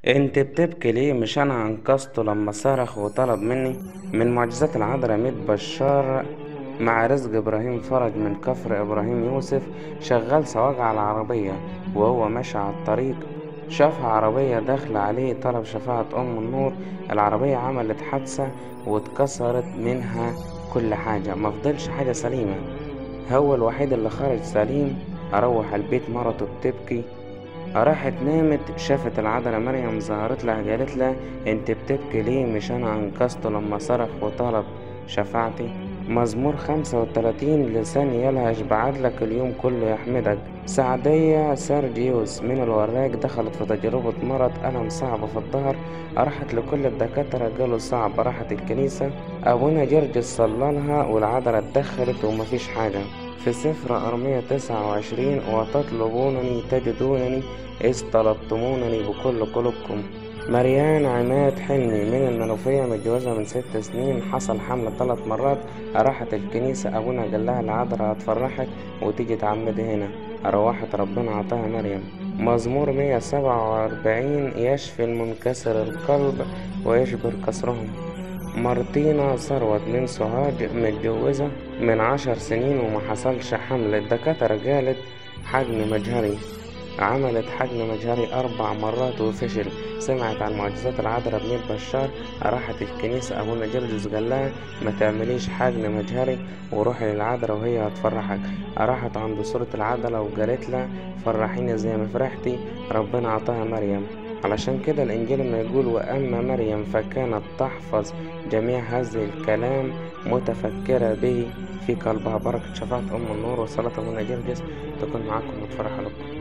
انت بتبكي ليه مش انا انقذته لما صرخ وطلب مني من معجزات العذراء ميت بشار مع رزق ابراهيم فرج من كفر ابراهيم يوسف شغال سواق على العربية وهو ماشي على الطريق شاف عربية داخلة عليه طلب شفاعة أم النور العربية عملت حادثة واتكسرت منها كل حاجة مفضلش حاجة سليمة هو الوحيد اللي خرج سليم أروح البيت مرته بتبكي راحت نامت شافت العذراء مريم ظهرت لها قالت لها انت بتبكي ليه مش انا انقذته لما صرخ وطلب شفاعتي مزمور خمسة وتلاتين لسان يلهج بعدلك اليوم كله يحمدك سعدية سيرجيوس من الوراق دخلت في تجربة مرض ألم صعب في الظهر راحت لكل الدكاترة قالوا صعب راحت الكنيسة أبونا جرجس صلالها والعذراء اتدخلت ومفيش حاجة في سفر أرمية تسعة وعشرين وتطلبونني تجدونني إذ طلبتمونني بكل قلوبكم مريان عماد حلمي من المنوفية متجوزة من ست سنين حصل حمل ثلاث مرات راحت الكنيسة أبونا قال لها العذراء هتفرحك وتيجي تعمدي هنا روحت ربنا عطاها مريم مزمور مية سبعة وأربعين يشفي المنكسر القلب ويجبر كسرهم مارتينا ثروت من سوهاج متجوزة من عشر سنين وما حصلش حمل الدكاترة قالت حجم مجهري عملت حجم مجهري أربع مرات وفشل سمعت عن معجزات العذراء بنيت بشار راحت الكنيسة أبونا جرجس قال لها ما تعمليش حجم مجهري وروحي للعذراء وهي هتفرحك راحت عند صورة العذراء وقالت لها فرحيني زي ما فرحتي ربنا عطاها مريم علشان كده الإنجيل ما يقول وأما مريم فكانت تحفظ جميع هذا الكلام متفكرة به في قلبها بركة شفاعة أم النور وصلاة أبونا جرجس تكون معكم وتفرح لكم